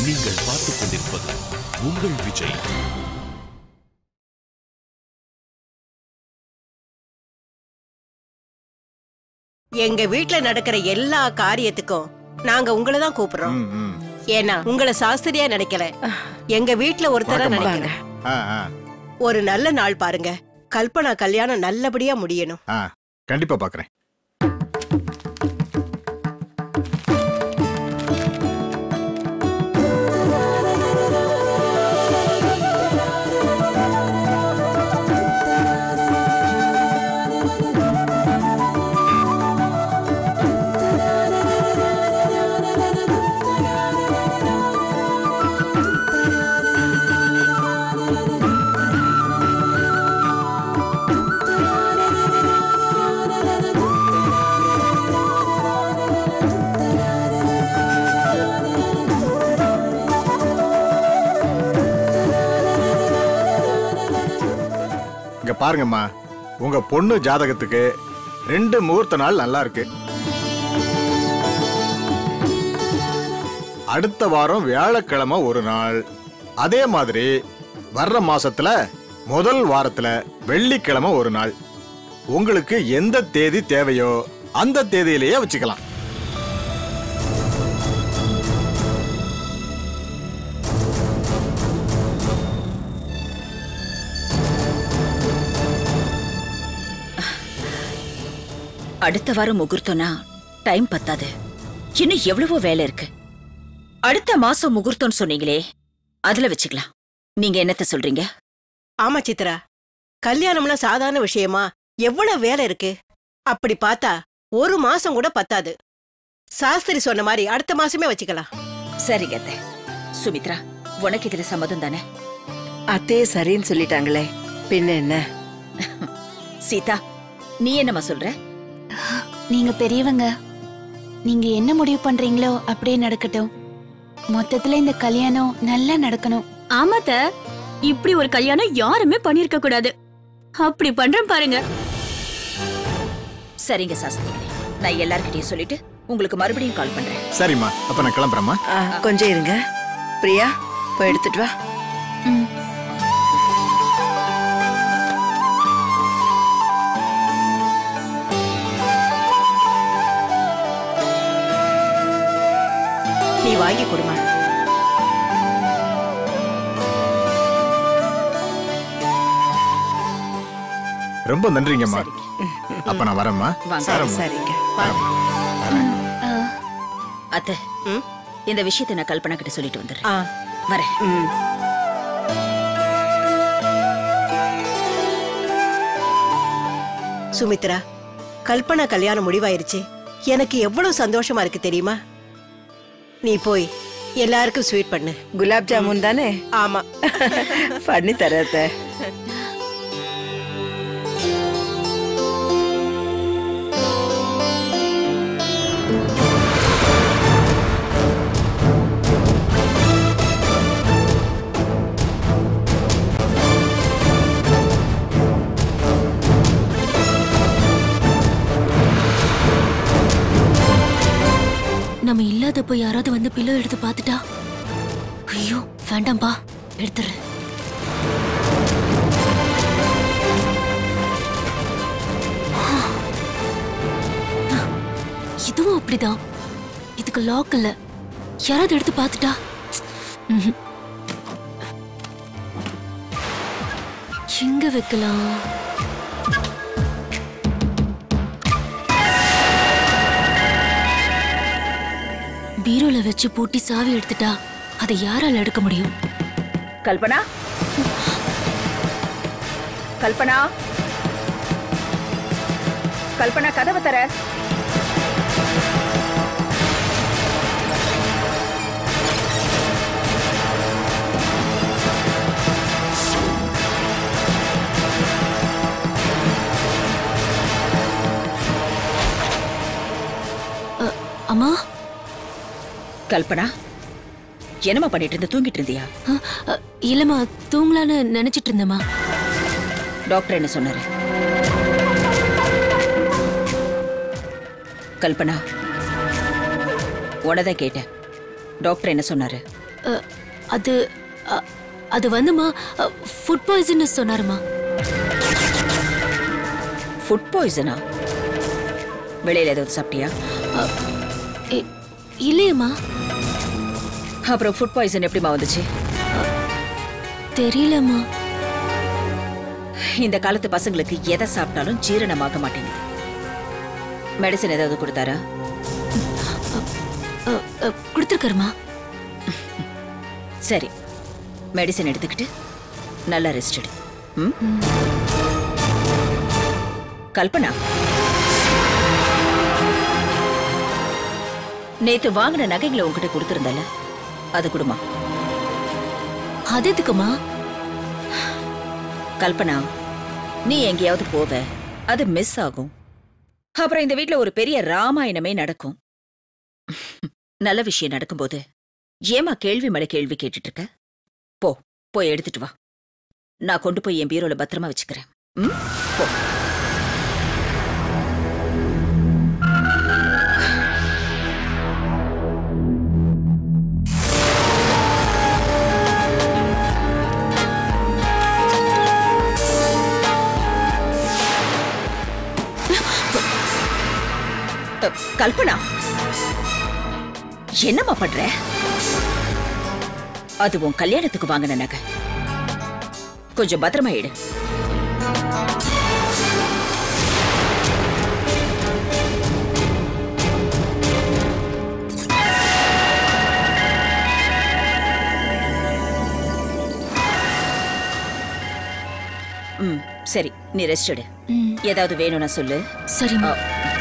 நீங்கள் பார்த்துக் கொண்டிருப்பது உங்கள் விஜய் எங்க வீட்ல நடக்கிற எல்லா காரியத்துக்கும் நாங்க உங்களை தான் கூப்பிடுறோம் ம், ம். ஏன்னா உங்களை சாஸ்திரியா நினைக்கல எங்க வீட்ல ஒருத்தரா வணக்கம், நினைக்கிறேன் ஆ, ஆ, ஒரு நல்ல நாள் பாருங்க கல்பனா கல்யாணம் நல்லபடியா முடியணும் ஆ. கண்டிப்பா பாக்குறேன் இங்க பாருங்கம்மா உங்க பொண்ணு ஜாதகத்துக்கு ரெண்டு முகூர்த்த நாள் நல்லா இருக்கு அடுத்த வாரம் வியாழக்கிழமை ஒரு நாள் அதே மாதிரி வர்ற மாசத்துல முதல் வாரத்துல வெள்ளிக்கிழமை ஒரு நாள் உங்களுக்கு எந்த தேதி தேவையோ அந்த தேதியிலேயே வச்சுக்கலாம் அடுத்த வாரம் முகூர்த்தம்னா டைம் பத்தாது இன்னும் எவ்வளவோ வேலை இருக்கு அடுத்த மாசம் முகூர்த்தம் சொன்னீங்களே அதுல வச்சுக்கலாம் நீங்க என்னத்த சொல்றீங்க ஆமா சித்ரா கல்யாணம்னா சாதாரண விஷயமா எவ்வளவு வேலை இருக்கு அப்படி பார்த்தா ஒரு மாசம் கூட பத்தாது சாஸ்திரி சொன்ன மாதிரி அடுத்த மாசமே வச்சுக்கலாம் சரிங்க அத்தை சுமித்ரா உனக்கு இதுல சம்மதம் தானே அத்தையே சரின்னு சொல்லிட்டாங்களே பின்ன என்ன சீதா நீ என்னம்மா சொல்ற நீங்க பெரியவங்க நீங்க என்ன முடிவு பண்றீங்களோ அப்படியே நடக்கட்டும் மொத்தத்துல இந்த கல்யாணம் நல்லா நடக்கணும் ஆமாத்த இப்படி ஒரு கல்யாணம் யாருமே பண்ணிருக்க கூடாது அப்படி பண்றேன் பாருங்க சரிங்க சாஸ்திரிகளே நான் எல்லார்கிட்டயும் சொல்லிட்டு உங்களுக்கு மறுபடியும் கால் பண்றேன் சரிம்மா அப்ப நான் கிளம்புறேம்மா ஆ, கொஞ்சம் இருங்க பிரியா போய் எடுத்துட்டு வா ம். நீ வாங்கி கொடுமா ரொம்ப நன்றிங்கம்மா சரிங்க. அப்ப நான் வரேம்மா வாங்க. வரேம்மா. சரிங்க வரேன். வரேன். ஆ, அத்தை ம்? இந்த விஷயத்தை நான் கல்பனா கிட்ட சொல்லிட்டு வந்துடுறேன் ஆ வரேன் ம் சுமித்ரா கல்பனா கல்யாணம் முடிவாயிருச்சு எனக்கு எவ்வளவு சந்தோஷமா இருக்கு தெரியுமா நீ போய் எல்லாருக்கும் ஸ்வீட் பண்ணு குலாப் ஜாமுன் தானே ஆமா பண்ணி தரத்த நம்ம இல்லாதப்போ யாராவது வந்து பில்லோ எடுத்து பார்த்துட்டா ஐயோ வேண்டாம்பா எடுத்துறேன் இதுவும் அப்படிதான் இதுக்கு லாக் இல்ல யாராவது எடுத்து பார்த்துட்டா ம்ஹும். எங்க வைக்கலாம் பீரோல வச்சு பூட்டி சாவி எடுத்துட்டா அதை யாரால எடுக்க முடியும் கல்பனா கல்பனா கல்பனா கதவை தர அம்மா கல்பனா என்னம்மா பண்ணிட்டு இருந்த தூங்கிட்டு இருந்தியா அ, அ, இல்லம்மா தூங்கலான்னு நினைச்சிட்டு இருந்தேம்மா டாக்டர் என்ன சொன்னாரு கல்பனா உனதான் கேட்டேன் டாக்டர் என்ன சொன்னாரு அ, அது அ, அது வந்துமா ஃபுட் பாய்சன் சொன்னாருமா ஃபுட் பாய்சனா வெளியில ஏதாவது சாப்பிட்டியா இ- இல்லையேம்மா அப்புறம் ஃபுட் பாய்சன் எப்படிமா வந்துச்சு தெரியலம்மா இந்த காலத்து பசங்களுக்கு எதை சாப்பிட்டாலும் ஜீரணமாக மாட்டேங்குது மெடிசன் ஏதாவது கொடுத்தாரா அ, அ, கொடுத்துருக்காருமா சரி மெடிசன் எடுத்துக்கிட்டு நல்லா ரெஸ்ட் எடு ம்? கல்பனா நேத்து வாங்கின நகைகளை உன்கிட்ட கொடுத்திருந்தல அது கொடுமா அது எதுக்குமா கல்பனா நீ எங்கேயாவது போவ அது மிஸ் ஆகும் அப்புறம் இந்த வீட்ல ஒரு பெரிய ராமாயணமே நடக்கும் நல்ல விஷயம் நடக்கும்போது ஏமா கேள்வி மேல கேள்வி கேட்டுட்டு இருக்க போ போய் எடுத்துட்டு வா நான் கொண்டு போய் என் பீரோல பத்திரமா வச்சுக்கிறேன் ம்? போ அ, கல்பனா என்னம்மா பண்ற அது உன் கல்யாணத்துக்கு வாங்கின நகை கொஞ்சம் பத்திரமா எடு ம் சரி நீ ரெஸ்ட் எடு ம் ஏதாவது வேணும்னா சொல்லு சரிம்மா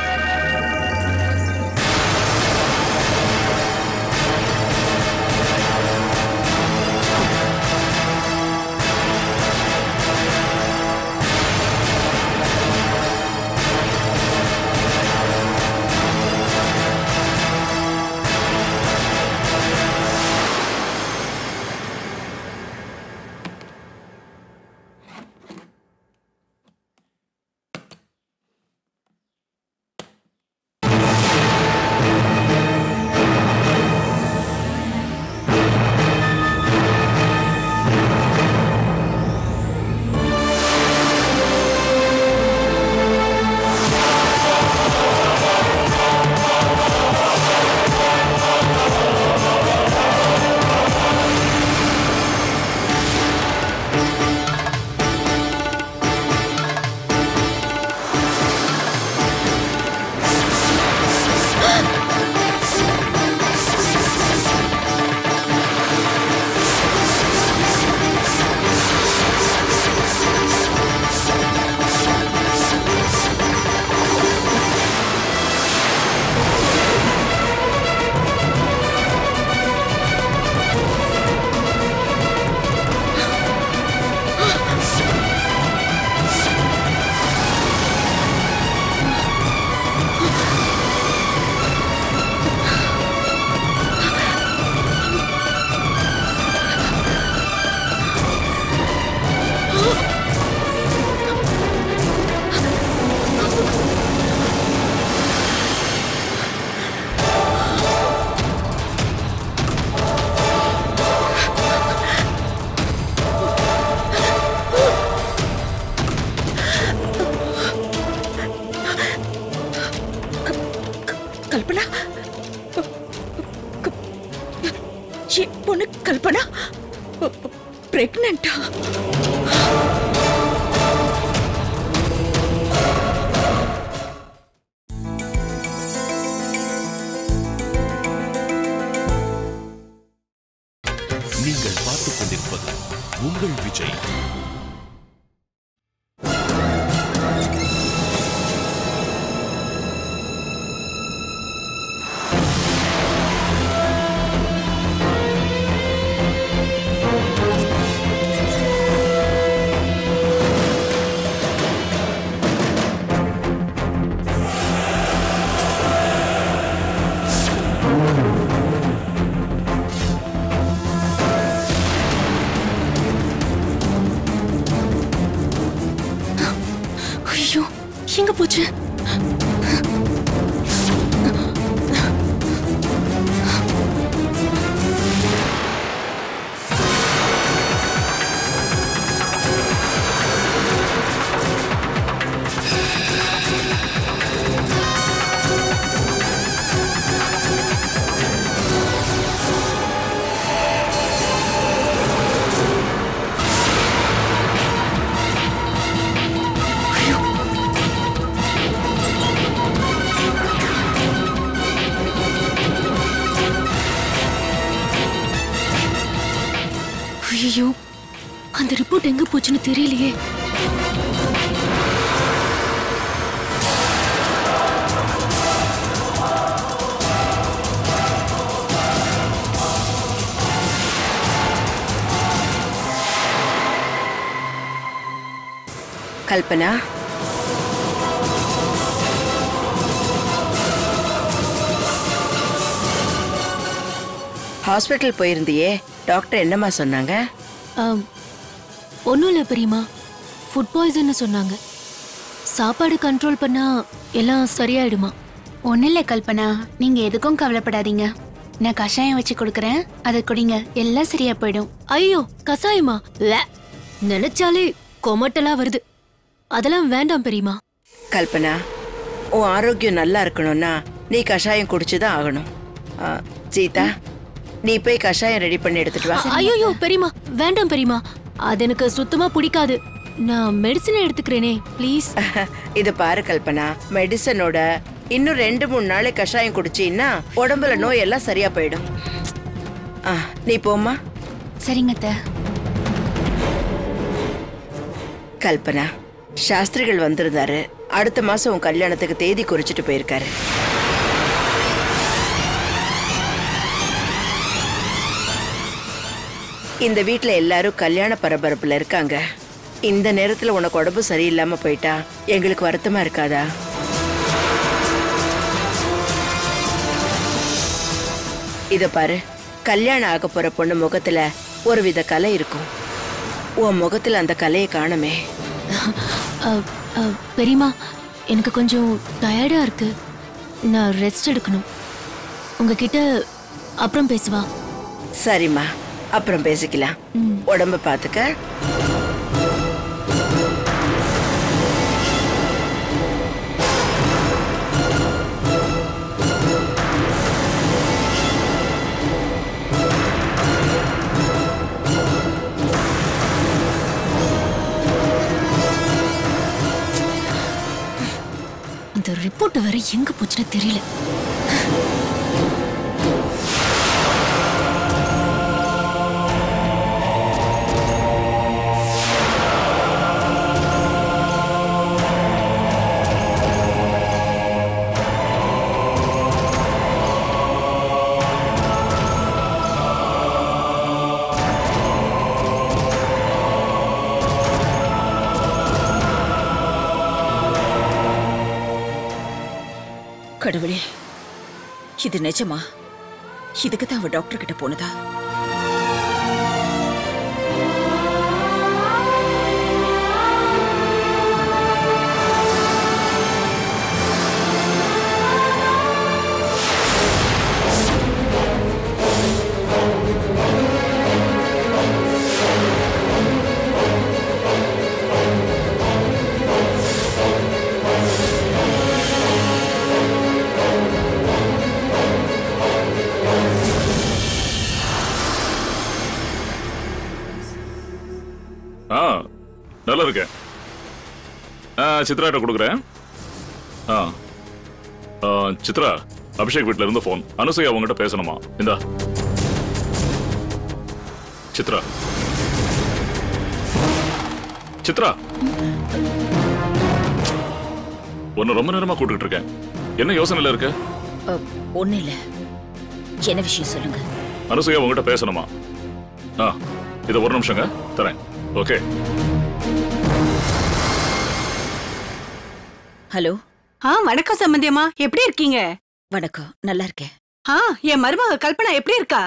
கல்பனா என் பொண்ணு கல்பனா பிரெக்னண்டா நீங்கள் பார்த்துக் கொண்டிருப்பது உங்கள் விஜய் ஐயோ எங்க போச்சு ஐயோ அந்த ரிப்போர்ட் எங்க போச்சுன்னு தெரியலையே கல்பனா ஹாஸ்பிட்டல் போயிருந்தியே டாக்டர் என்னம்மா சொன்னாங்க ஒன்றும் இல்லை பெரியம்மா ஃபுட் பாய்சன்னு சொன்னாங்க சாப்பாடு கண்ட்ரோல் பண்ணா எல்லாம் சரியாயிடுமா ஒன்றும் இல்லை கல்பனா நீங்க எதுக்கும் கவலைப்படாதீங்க நான் கஷாயம் வச்சு கொடுக்குறேன் அதை குடிங்க எல்லாம் சரியா போயிடும் ஐயோ கசாயமா வே நினைச்சாலே கொமட்டலா வருது அதெல்லாம் வேண்டாம் பெரியம்மா கல்பனா உன் ஆரோக்கியம் நல்லா இருக்கணும்னா நீ கஷாயம் குடிச்சுதான் ஆகணும் ஆ, சீதா நீ போய் கஷாயம் ரெடி பண்ணி எடுத்துட்டு வா ஐயோ பெரியம்மா வேண்டாம் பெரியம்மா அது எனக்கு சுத்தமா பிடிக்காது நான் மெடிசன் எடுத்துக்கிறேனே ப்ளீஸ் இது பாரு கல்பனா மெடிசனோட இன்னும் ரெண்டு மூணு நாளை கஷாயம் குடிச்சீன்னா உடம்புல நோய் எல்லாம் சரியா போயிடும் ஆ, நீ போம்மா சரிங்க அத்தை கல்பனா சாஸ்திரிகள் வந்திருந்தாரு அடுத்த மாசம் உன் கல்யாணத்துக்கு தேதி குறிச்சிட்டு போயிருக்காரு இந்த வீட்ல எல்லாரும் கல்யாண பரபரப்புல இருக்காங்க இந்த நேரத்துல உனக்கு உடம்பு சரியில்லாம போயிட்டா எங்களுக்கு வருத்தமா இருக்காதா இத பாரு கல்யாணம் ஆக போற பொண்ணு முகத்துல ஒருவித கலை இருக்கும் உன் முகத்துல அந்த கலையை காணுமே பெரியம்மா எனக்கு கொஞ்சம் டயர்டா இருக்கு நான் ரெஸ்ட் எடுக்கணும் உங்ககிட்ட அப்புறம் பேசுவா சரிம்மா அப்புறம் பேசிக்கலாம் ம். உடம்ப பாத்துக்க இந்த ரிப்போர்ட் வேற எங்க போச்சுன்னு தெரியல கடவுளே இது நிஜமா இதுக்கு தான் அவ டாக்டர் கிட்ட போனதா ஆ நல்லா இருக்கேன் ஆ சித்ராட்ட கொடுக்குறேன் ஆ ஆ, சித்ரா அபிஷேக் வீட்ல இருந்து ஃபோன் அனுசூயா அவங்ககிட்ட பேசணுமா இந்தா சித்ரா சித்ரா உன்னை ரொம்ப நேரமா கூப்பிட்டு இருக்கேன் என்ன யோசனையில இருக்க ஒண்ணு இல்ல என்ன விஷயம் சொல்லுங்க அனுசூயா உங்ககிட்ட பேசணுமா ஆ இது ஒரு நிமிஷங்க தரேன் ஓகே ஹலோ ஆ வணக்கம் சம்பந்தியம்மா எப்படி இருக்கீங்க வணக்கம் நல்லா இருக்கேன் ஆ என் மருமக கல்பனா எப்படி இருக்கா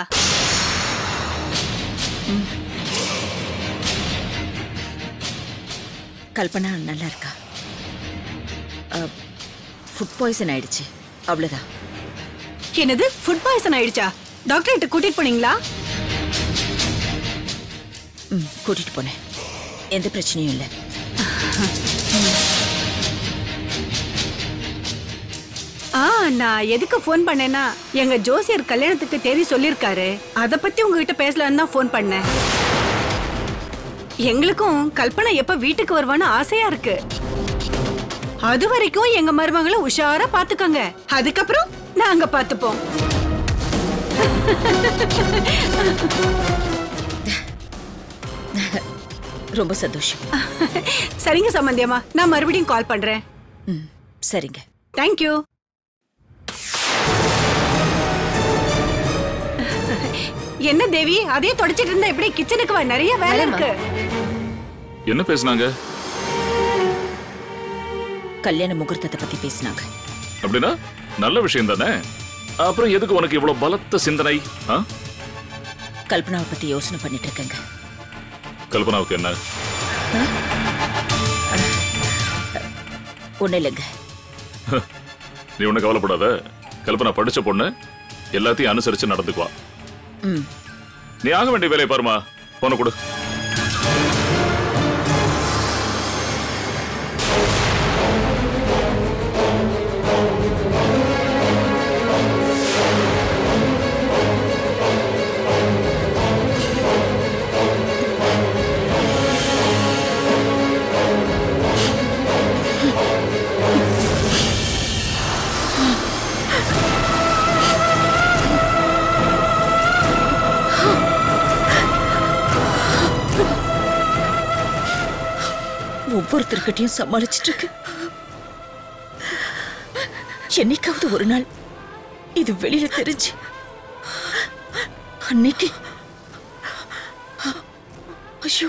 கல்பனா நல்லா இருக்கா ஃபுட் பாய்சன் ஆயிடுச்சு அவ்வளவுதான் என்னது ஃபுட் பாய்சன் ஆயிடுச்சா டாக்டர் கிட்ட கூட்டிட்டு போனீங்களா ம் கூட்டிட்டு போனேன் எந்த பிரச்சனையும் இல்லை ஆ நான் எதுக்கு ஃபோன் பண்ணேன்னா எங்க ஜோசியர் கல்யாணத்துக்கு தேதி சொல்லிருக்காரு அத பத்தி உங்ககிட்ட பேசலாம்னு தான் ஃபோன் பண்ணேன் எங்களுக்கும் கல்பனா எப்ப வீட்டுக்கு வருவான்னு ஆசையா இருக்கு அது வரைக்கும் எங்க மருமகளை உஷாரா பாத்துக்கோங்க அதுக்கப்புறம் நாங்க பாத்துப்போம் ரொம்ப சந்தோஷம் சரிங்க சம்பந்தியம்மா நான் மறுபடியும் கால் பண்றேன் ம் சரிங்க தேங்க்யூ என்ன தேவி அதே தொடச்சிட்டு இருந்தா எப்படி கிச்சனுக்கு வா நிறைய வேலை இருக்கு என்ன பேசுனாங்க கல்யாண முகூர்த்தத்தை பத்தி பேசினாங்க அப்படின்னா நல்ல விஷயம் தானே அப்புறம் எதுக்கு உனக்கு இவ்வளவு பலத்த சிந்தனை ஆ? கல்பனாவை பத்தி யோசனை பண்ணிட்டு இருக்கேங்க கல்பனாவுக்கு என்ன ஒண்ணு இல்லைங்க நீ ஒண்ணு கவலைப்படாத கல்பனா படிச்ச பொண்ணு எல்லாத்தையும் அனுசரிச்சு நடந்துக்குவா ம் நீ ஆக வேண்டிய வேலையை பாருமா போன கொடு ஒவ்வொருத்தர்கிட்டயும் சமாளிச்சிட்டு இருக்கு என்னைக்காவது ஒரு நாள் இது வெளியில தெரிஞ்சு அன்னைக்கு ஐயோ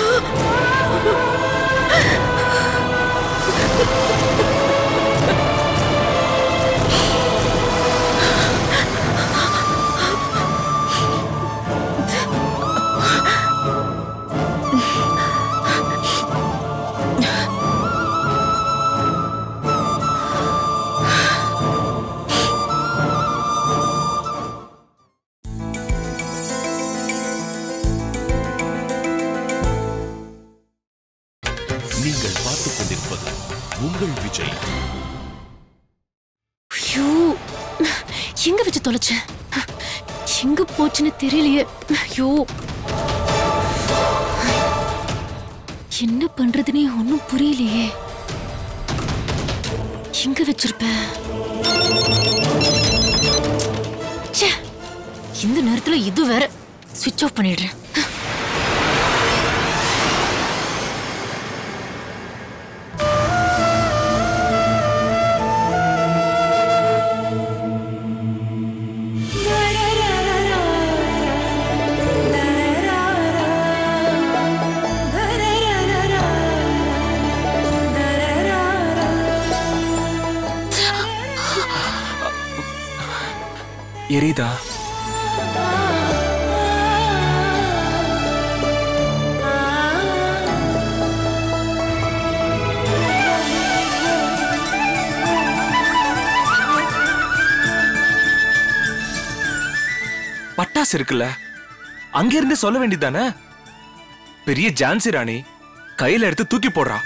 நீங்கள் பார்த்துக் கொண்டிருப்பது உங்கள் விஜய் ஐயோ எங்க வச்சு தொலைச்சேன் எங்க போச்சுன்னு தெரியலையே ஐயோ என்ன பண்றதுனே ஒன்னும் புரியலையே எங்க வச்சிருப்பேன் ச்சே, இந்த நேரத்துல இது வேற சுவிட்ச் ஆஃப் பண்ணிடுறேன் எரியுதா பட்டாசு இருக்குல்ல அங்கிருந்து சொல்ல வேண்டியதானே பெரிய ஜான்சி ராணி கையில எடுத்து தூக்கி போடுறா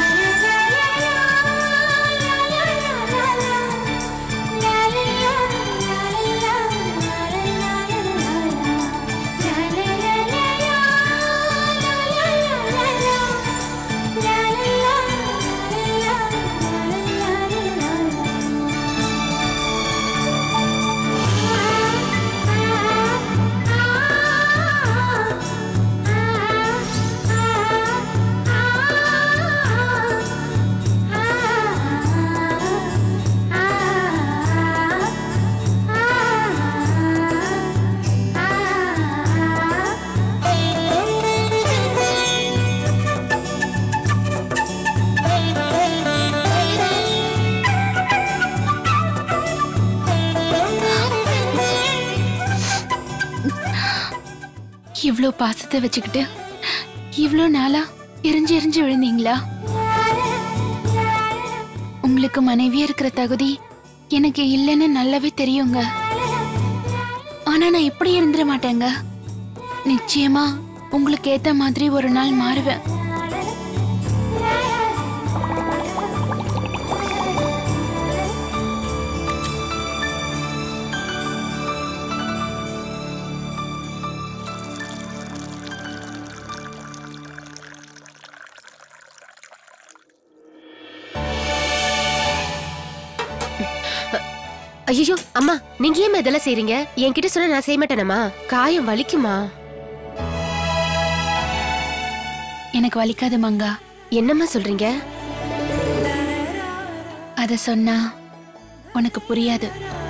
இவ்ளோ பாசத்தை வச்சுக்கிட்டு இவ்ளோ நாளா எரிஞ்சு எரிஞ்சு விழுந்தீங்களா உங்களுக்கு மனைவியா இருக்கிற தகுதி எனக்கு இல்லைன்னு நல்லாவே தெரியுங்க ஆனா நான் இப்படி இருந்துட மாட்டேங்க நிச்சயமா உங்களுக்கு ஏத்த மாதிரி ஒரு நாள் மாறுவேன் ஐயோ அம்மா நீங்க ஏன் இதெல்லாம் செய்றீங்க என்கிட்ட சொன்னா நான் செய்ய மாட்டேனம்மா காயம் வலிக்குமா எனக்கு வலிக்காது மங்கா என்னம்மா சொல்றீங்க அத சொன்னா உனக்கு புரியாது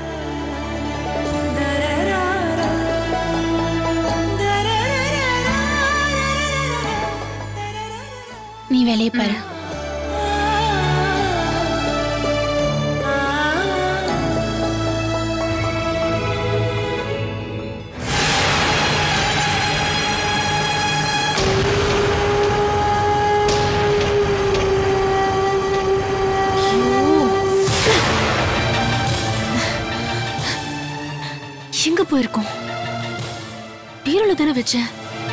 நீ வெளியே பாரு எங்க போயிருக்கோம் பீரோல தானே வச்சேன்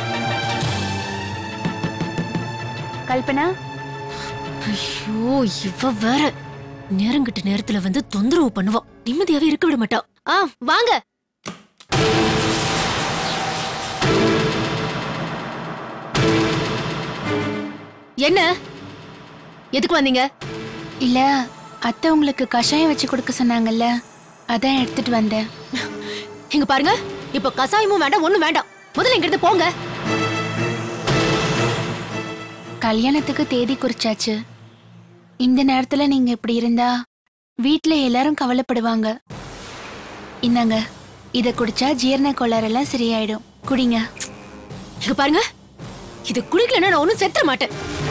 கல்பனா ஐயோ இவ வேற நேரங்கிட்ட நேரத்துல வந்து தொந்தரவு பண்ணுவா நிம்மதியாவே இருக்க விட மாட்டா ஆ வாங்க என்ன எதுக்கு வந்தீங்க இல்ல அத்தை உங்களுக்கு கஷாயம் வச்சு கொடுக்க சொன்னாங்கல்ல அதான் எடுத்துட்டு வந்தேன் இங்க பாருங்க இப்ப கசாயமும் வேண்டாம் ஒண்ணும் வேண்டாம் முதல்ல இங்க இருந்து போங்க கல்யாணத்துக்கு தேதி குறிச்சாச்சு இந்த நேரத்துல நீங்க இப்படி இருந்தா வீட்ல எல்லாரும் கவலைப்படுவாங்க இந்தாங்க இத குடிச்சா ஜீரண கோளாறெல்லாம் சரியாயிடும் குடிங்க இங்க பாருங்க இது குடிக்கலன்னா நான் ஒண்ணும் செத்துற மாட்டேன்